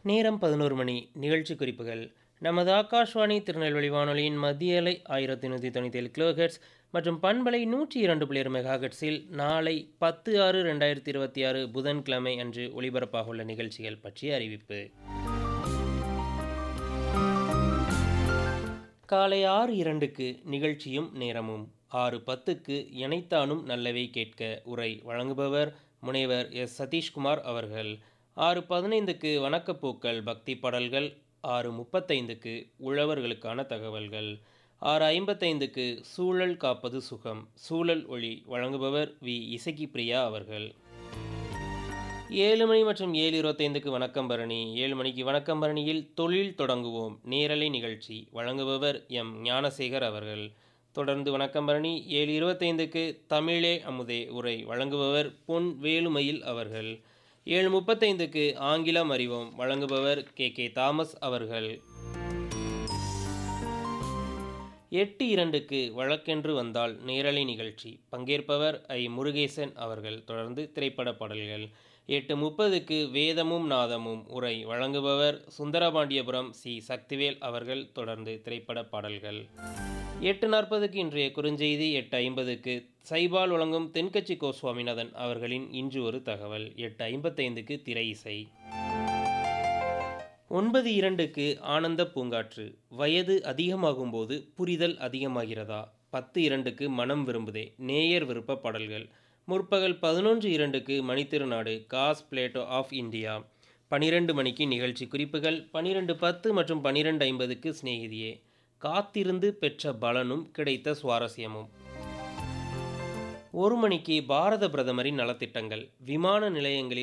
நேரம் பதினோரு மணி நிகழ்ச்சி குறிப்புகள் நமது ஆகாஷ்வாணி திருநெல்வேலி வானொலியின் மத்திய அலை ஆயிரத்தி நூற்றி தொண்ணூற்றி ஏழு கிலோஹெட்ஸ் மற்றும் பண்பலை நூற்றி இரண்டு புள்ளி ஆறு மெகாஹெட்ஸில் நாளை பத்து ஆறு ரெண்டாயிரத்தி இருபத்தி ஆறு புதன்கிழமை அன்று ஒளிபரப்பாக உள்ள நிகழ்ச்சிகள் பற்றிய அறிவிப்பு காலை ஆறு இரண்டுக்கு நிகழ்ச்சியும் நேரமும் ஆறு பத்துக்கு இணைத்தானும் நல்லவை கேட்க உரை வழங்குபவர் முனைவர் எஸ் சதீஷ்குமார் அவர்கள் ஆறு பதினைந்துக்கு வணக்கப்பூக்கள் பக்தி பாடல்கள் ஆறு முப்பத்தைந்துக்கு உழவர்களுக்கான தகவல்கள் ஆறு ஐம்பத்தைந்துக்கு சூழல் காப்பது சுகம் சூழல் ஒளி வழங்குபவர் வி இசக்கி பிரியா அவர்கள் ஏழு மணி மற்றும் ஏழு இருபத்தைந்துக்கு வணக்கம் பரணி ஏழு மணிக்கு வணக்கம் பரணியில் தொழில் தொடங்குவோம் நேரலை நிகழ்ச்சி வழங்குபவர் எம் ஞானசேகர் அவர்கள் தொடர்ந்து வணக்கம் பரணி ஏழு இருபத்தைந்துக்கு தமிழே அமுதே உரை வழங்குபவர் பொன் வேலுமயில் அவர்கள் ஏழு முப்பத்தைந்துக்கு ஆங்கிலம் அறிவோம் வழங்குபவர் கே கே தாமஸ் அவர்கள் எட்டு இரண்டுக்கு வழக்கென்று வந்தால் நேரலை நிகழ்ச்சி பங்கேற்பவர் ஐ முருகேசன் அவர்கள் தொடர்ந்து திரைப்பட பாடல்கள் எட்டு முப்பதுக்கு வேதமும் நாதமும் உரை வழங்குபவர் சுந்தரபாண்டியபுரம் சி சக்திவேல் அவர்கள் தொடர்ந்து திரைப்பட பாடல்கள் எட்டு நாற்பதுக்கு இன்றைய குறுஞ்செய்தி எட்டு ஐம்பதுக்கு சைபால் வழங்கும் தென்கட்சி கோ சுவாமிநாதன் அவர்களின் இன்று ஒரு தகவல் எட்டு ஐம்பத்தைந்துக்கு திரை இசை ஒன்பது இரண்டுக்கு ஆனந்த பூங்காற்று வயது அதிகமாகும்போது புரிதல் அதிகமாகிறதா பத்து இரண்டுக்கு மனம் விரும்புதே நேயர் விருப்ப பாடல்கள் முற்பகல் பதினொன்று இரண்டுக்கு மணித்திருநாடு காஸ் பிளேட்டோ ஆஃப் இந்தியா பனிரெண்டு மணிக்கு நிகழ்ச்சி குறிப்புகள் பனிரெண்டு பத்து மற்றும் பனிரெண்டு ஐம்பதுக்கு சிநேகிதியே காத்திருந்து பெற்ற பலனும் கிடைத்த சுவாரஸ்யமும் ஒரு மணிக்கு பாரத பிரதமரின் நலத்திட்டங்கள் விமான நிலையங்களில்